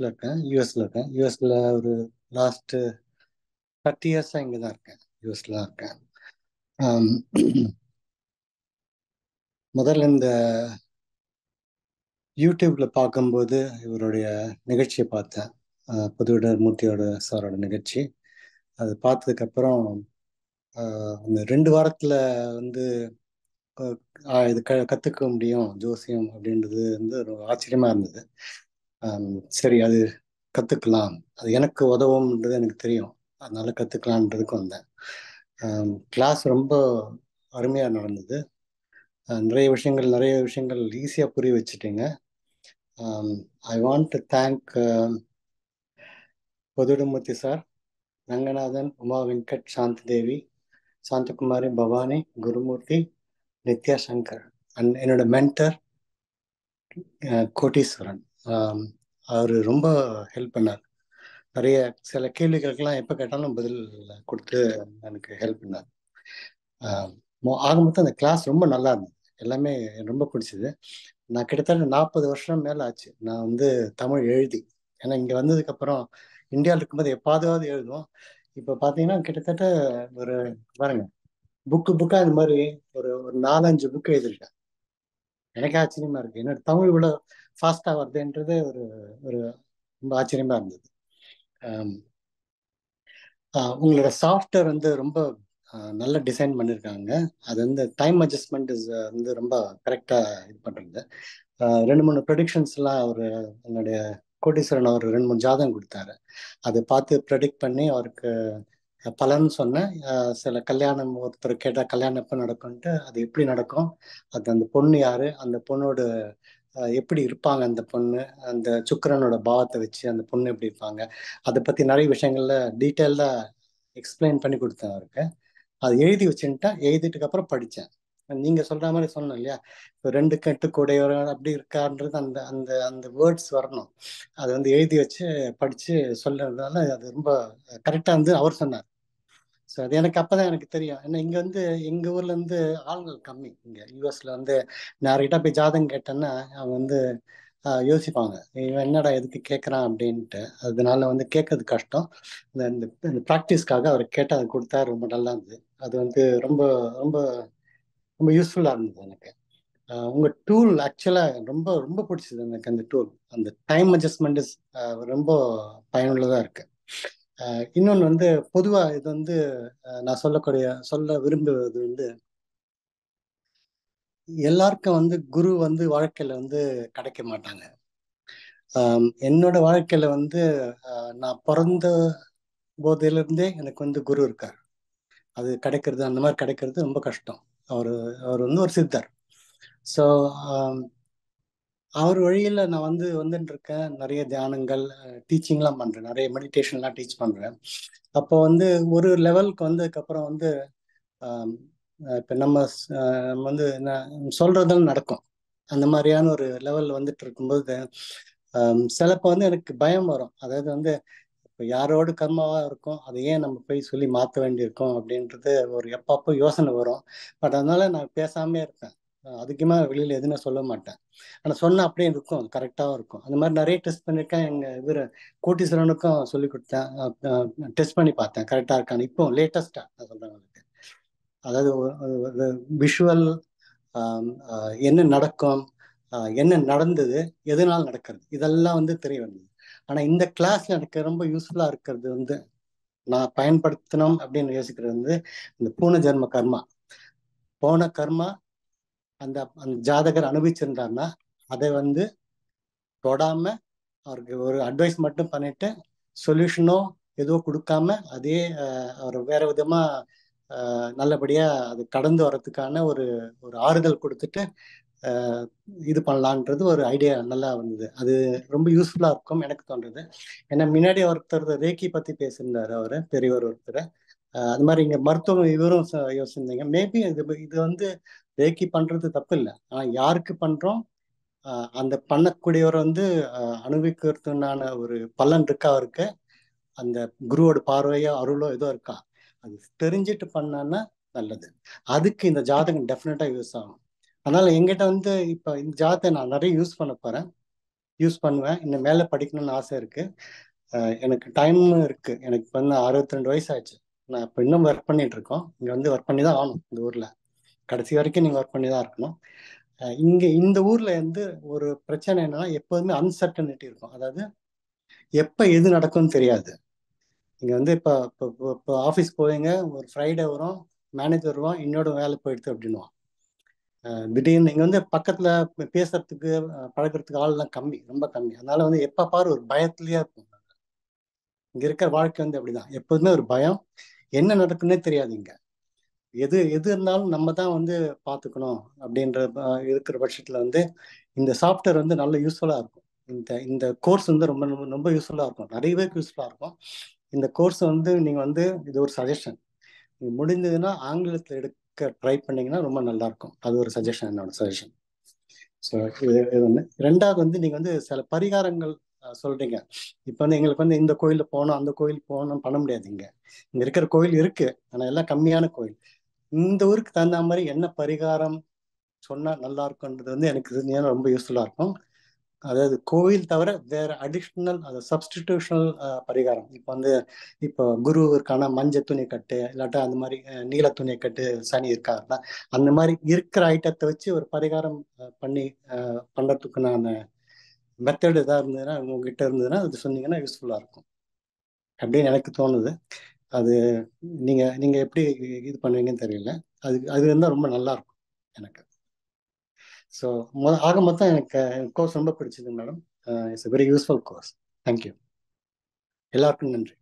யூஎஸ்ல இருக்கேன் யூஎஸ்ல இருக்கேன் யூஎஸ்ல ஒரு லாஸ்ட் தேர்ட்டி இயர்ஸா இங்க தான் இருக்கேன் யூஎஸ்ல தான் இருக்கேன் ஆம், முதல்ல இந்த யூடியூப்ல பார்க்கும்போது இவருடைய நிகழ்ச்சியை பார்த்தேன் அஹ், புதுவிடர் மூர்த்தியோட சாரோட நிகழ்ச்சி அது பார்த்ததுக்கு அப்புறம் அஹ், இந்த ரெண்டு வாரத்துல வந்து அஹ், ஆஹ், இது க கத்துக்க முடியும் ஜோசியம் அப்படின்றது வந்து ஒரு ஆச்சரியமா இருந்தது ஆம், சரி அது கத்துக்கலாம் அது எனக்கு உதவும்ன்றது எனக்கு தெரியும் அதனால கத்துக்கலான்றதுக்கு வந்தேன் கிளாஸ் ரொம்ப அருமையா நடந்தது அஹ், நிறைய விஷயங்கள் நிறைய விஷயங்கள் ஈஸியா புரிய வச்சுட்டீங்க ஐ வாண்ட் டு தேங்க் பொதுடுமூர்த்தி சார் ரங்கநாதன் உமா வெங்கட் சாந்தி தேவி சாந்தகுமாரி பவானி குருமூர்த்தி நித்யா சங்கர் அண்ட் என்னோட மென்டர் கோட்டீஸ்வரன் அவர் ரொம்ப ஹெல்ப் பண்ணார் நிறைய சில கேள்விகளுக்கெல்லாம் எப்போ கேட்டாலும் பதில் கொடுத்து எனக்கு ஹெல்ப் பண்ணார் ஆஹ் மொ- ஆக மொத்தம் அந்த கிளாஸ் ரொம்ப நல்லா இருந்தது எல்லாமே எனக்கு ரொம்ப பிடிச்சது நான் கிட்டத்தட்ட நாற்பது வருஷம் மேல ஆச்சு நான் வந்து தமிழ் எழுதி ஏன்னா இங்க வந்ததுக்கு அப்புறம் இந்தியாவில் இருக்கும்போது எப்பாவது எழுதுவோம் இப்போ பார்த்தீங்கன்னா கிட்டத்தட்ட ஒரு பாருங்க புக்கு புக்கா இந்த மாதிரி ஒரு ஒரு நாலஞ்சு புக் எழுதிருக்கேன் எனக்கே ஆச்சரியமா இருக்கு என்னோட தமிழ் இவ்வளோ ஃபாஸ்டா வருதுன்றது ஒரு ஒரு ரொம்ப ஆச்சரியமா இருந்தது ஆம், ஆஹ் உங்களோட சாஃப்ட்வேர் வந்து ரொம்ப ஆஹ் நல்ல டிசைன் பண்ணியிருக்காங்க அது வந்து டைம் அட்ஜஸ்ட்மெண்ட் இஸ் வந்து ரொம்ப கரெக்டாக இது பண்ணுறது ரெண்டு மூணு ப்ரெடிக்ஷன்ஸ் எல்லாம் அவர் என்னுடைய கோட்டீஸ்வரன் அவர் ரெண்டு மூணு ஜாதகம் கொடுத்தாரு அதை பார்த்து ப்ரெடிக்ட் பண்ணி அவருக்கு பலன் சொன்னேன் ஆஹ் சில கல்யாணம் ஒருத்தர் கேட்டால் கல்யாணம் எப்போ நடக்கும்ன்ட்டு அது எப்படி நடக்கும் அது அந்த பொண்ணு யாரு அந்த பொண்ணோட ஆஹ் எப்படி இருப்பாங்க அந்த பொண்ணு அந்த சுக்கிரனோட பாவத்தை வச்சு அந்த பொண்ணு எப்படி இருப்பாங்க அதை பத்தி நிறைய விஷயங்கள்ல டீட்டெயில்டா எக்ஸ்பிளைன் பண்ணி கொடுத்தேன் அவருக்கு அது எழுதி வச்சுட்டேன் எழுதிட்டுக்கு அப்புறம் படித்தேன் நீங்க சொல்ற மாதிரி சொன்னோம் இல்லையா இப்போ ரெண்டு கட்டு கூடையவர் அப்படி இருக்கான்றது அந்த அந்த அந்த வேர்ட்ஸ் வரணும் அதை வந்து எழுதி வச்சு படிச்சு சொல்றதுனால அது ரொம்ப கரெக்டா வந்து அவர் சொன்னார் ஸோ அது எனக்கு அப்பதான் எனக்கு தெரியும் ஏன்னா இங்க வந்து எங்க ஊர்ல இருந்து ஆளுங்கள் கம்மி இங்க யூஎஸ்ல வந்து யார்கிட்ட போய் ஜாதகம் கேட்டேன்னா அவங்க வந்து ஆஹ், யோசிப்பாங்க இவன் என்னடா எதுக்கு கேட்கறான் அப்படின்ட்டு அதனால வந்து கேட்கறது கஷ்டம் இந்த இந்த இந்த ப்ராக்டிஸ்க்காக அவர் கேட்டு அதை கொடுத்தாரு ரொம்ப நல்லா இருந்தது அது வந்து ரொம்ப ரொம்ப ரொம்ப யூஸ்ஃபுல்லா இருந்தது எனக்கு ஆஹ், உங்க டூல் ஆக்சுவலா ரொம்ப ரொம்ப பிடிச்சது எனக்கு அந்த டூல் அந்த டைம் அட்ஜஸ்ட்மெண்ட் ரொம்ப பயனுள்ளதா இருக்கு ஆஹ் இன்னொன்று வந்து பொதுவா இது வந்து ஆஹ் நான் சொல்லக்கூடிய சொல்ல விரும்புவது வந்து எல்லாருக்கும் வந்து குரு வந்து வாழ்க்கையில வந்து கிடைக்க மாட்டாங்க ஆம், என்னோட வாழ்க்கையில வந்து ஆஹ் நான் பிறந்த போதிலிருந்தே இருந்தே எனக்கு வந்து குரு இருக்கார் அது கிடைக்கிறது அந்த மாதிரி கிடைக்கிறது ரொம்ப கஷ்டம் அவர் அவர் வந்து ஒரு சித்தர் ஸோ அவர் வழியில நான் வந்து வந்துட்டு இருக்கேன் நிறைய தியானங்கள் டீச்சிங்லாம் பண்றேன் நிறைய மெடிடேஷன்லாம் டீச் பண்றேன் அப்போ வந்து ஒரு லெவலுக்கு வந்ததுக்கு அப்புறம் வந்து ஆம், அஹ் இப்ப நம்ம ஸ்- அஹ் நம்ம வந்து என்ன சொல்றதெல்லாம் நடக்கும் அந்த மாதிரியான ஒரு லெவல் வந்துட்டு இருக்கும்போது ஆம், சிலப்போ வந்து எனக்கு பயம் வரும் அதாவது வந்து இப்போ யாரோட கர்மாவா இருக்கும் அதை ஏன் நம்ம போய் சொல்லி மாற்ற வேண்டியிருக்கோம் அப்படின்றது ஒரு எப்பப்போ யோசனை வரும் பட் அதனால நான் பேசாமே இருப்பேன் அஹ் அதிகமா வெளியில எதுவுமே சொல்ல மாட்டேன் ஆனா சொன்னா அப்படியே இருக்கும் அது கரெக்டாகவும் இருக்கும் அந்த மாதிரி நிறைய டெஸ்ட் பண்ணியிருக்கேன் எங்க இவர் கோட்டீஸ்வரனுக்கும் சொல்லி கொடுத்தேன் டெஸ்ட் பண்ணி பார்த்தேன் கரெக்டா இருக்கான்னு இப்போ லேட்டஸ்டா நான் சொல்றேன் உங்களுக்கு அதாவது விஷுவல் என்ன நடக்கும் ஆஹ் என்ன நடந்தது எதனால் நடக்கிறது இதெல்லாம் வந்து தெரிய வந்தது ஆனா இந்த கிளாஸ்ல எனக்கு ரொம்ப யூஸ்ஃபுல்லா இருக்கிறது வந்து நான் பயன்படுத்தணும் அப்படின்னு யோசிக்கிறது வந்து இந்த பூன ஜென்ம கர்மா போன கர்மா அந்த அந்த ஜாதகர் அனுபவிச்சிருந்தாருன்னா அதை வந்து தொடாம அவருக்கு ஒரு அட்வைஸ் மட்டும் பண்ணிட்டு சொல்யூஷனோ எதுவும் கொடுக்காம அதே ஆஹ், அவர் வேற விதமா ஆஹ், நல்லபடியா அது கடந்து வர்றதுக்கான ஒரு ஒரு ஆறுதல் கொடுத்துட்டு ஆஹ், இது பண்ணலான்றது ஒரு ஐடியா நல்லா வந்தது அது ரொம்ப யூஸ்ஃபுல்லா இருக்கும் எனக்கு தோன்றது ஏன்னா முன்னாடி ஒருத்தர் ரேக்கி பத்தி பேசியிருந்தாரு அவரு பெரியவர் ஒருத்தர் ஆஹ், அது மாதிரி இங்க மருத்துவம் இவரும் ச- யோசிச்சிருந்தீங்க மேபி இது இது வந்து ரேக்கி பண்றது தப்பு இல்லை ஆனா யாருக்கு பண்றோம் ஆஹ் அந்த பண்ணக்கூடியவர் வந்து ஆஹ் அனுபவிக்கிறதுனான ஒரு பலன் இருக்கா அவருக்கு அந்த குருவோட பார்வையோ அருளோ ஏதோ இருக்கா அது தெரிஞ்சுட்டு பண்ணான்னா நல்லது அதுக்கு இந்த ஜாதகம் டெஃபினட்டா யூஸ் ஆகும் அதனால எங்கிட்ட வந்து இப்ப இந்த ஜாதகத்தை நான் நிறைய யூஸ் பண்ண போறேன் யூஸ் பண்ணுவேன் இன்னும் மேலே படிக்கணும்னு ஆசை இருக்கு எனக்கு டைமும் இருக்கு எனக்கு இப்போ வந்து அறுபத்தி ரெண்டு வயசு ஆச்சு நான் இப்போ இன்னும் ஒர்க் பண்ணிட்டு இருக்கோம் இங்கே வந்து ஒர்க் பண்ணி தான் ஆகணும் இந்த ஊரில் கடைசி வரைக்கும் நீங்கள் ஒர்க் பண்ணி தான் இருக்கணும் இங்கே இந்த ஊரில் வந்து ஒரு பிரச்சனை என்னன்னா எப்போதுமே அன்சர்டனிட்டி இருக்கும் அதாவது எப்போ எது நடக்கும்னு தெரியாது இங்கே வந்து இப்போ இப்போ இப்போ ஆஃபீஸ் போவீங்க ஒரு ஃப்ரைடே வரும் மேனேஜர் வருவான் இன்னோட வேலை போயிடுது அப்படின்வான் திடீர்னு இங்கே வந்து பக்கத்தில் பேசுறதுக்கு பழகிறதுக்கு ஆள்லாம் கம்மி ரொம்ப கம்மி அதனால வந்து எப்போ பாரு ஒரு பயத்துலேயே இருக்கும் இங்கே இருக்கிற வாழ்க்கை வந்து அப்படிதான் எப்போதுமே ஒரு பயம் என்ன நடக்குன்னே தெரியாது இங்கே எது எது இருந்தாலும் நம்ம தான் வந்து பார்த்துக்கணும் அப்படின்ற இருக்கிற பட்சத்தில் வந்து இந்த சாஃப்ட்வேர் வந்து நல்ல யூஸ்ஃபுல்லாக இருக்கும் இந்த இந்த கோர்ஸ் வந்து ரொம்ப ரொம்ப ரொம்ப யூஸ்ஃபுல்லாக இருக்கும் நிறைய பேருக்கு யூஸ்ஃபுல்லாக இருக்கும் இந்த கோர்ஸ் வந்து நீங்கள் வந்து இது ஒரு சஜஷன் நீங்கள் முடிஞ்சதுன்னா ஆங்கிலத்தில் எடுக்க ட்ரை பண்ணீங்கன்னா ரொம்ப நல்லா இருக்கும் அது ஒரு சஜஷன் என்னோட சஜஷன் ஸோ இது இது ஒன்று ரெண்டாவது வந்து நீங்கள் வந்து சில பரிகாரங்கள் சொல்றீங்க இப்போ வந்து எங்களுக்கு வந்து இந்த கோயிலில் போகணும் அந்த கோயில் போகணும் பண்ண முடியாது இங்கே இங்கே இருக்கிற கோயில் இருக்கு ஆனால் எல்லாம் கம்மியான கோயில் இந்த ஊருக்கு தகுந்த மாதிரி என்ன பரிகாரம் சொன்னால் நல்லா இருக்கும்ன்றது வந்து எனக்கு தெரிஞ்சு ரொம்ப யூஸ்ஃபுல்லாக இருக்கும் அதாவது கோவில் தவிர வேற அடிஷ்னல் அது சப்ஸ்டிடியூஷனல் பரிகாரம் இப்போ வந்து இப்போ குருவிற்கான மஞ்சள் துணி கட்டு இல்லாட்டா அந்த மாதிரி நீல துணி கட்டு சனி இருக்காருன்னா அந்த மாதிரி இருக்கிற ஐட்டத்தை வச்சு ஒரு பரிகாரம் பண்ணி பண்ணுறதுக்கு நான் மெத்தட் எதாவது இருந்ததுன்னா உங்ககிட்ட இருந்ததுன்னா அது சொன்னீங்கன்னா யூஸ்ஃபுல்லாக இருக்கும் அப்படின்னு எனக்கு தோணுது அது நீங்கள் நீங்கள் எப்படி இது பண்ணுவீங்கன்னு தெரியல அது அது இருந்தால் ரொம்ப நல்லா இருக்கும் எனக்கு ஸோ ஆக மொத்தம் எனக்கு கோர்ஸ் ரொம்ப பிடிச்சது madam it's very useful course thank you எல்லாருக்கும் நன்றி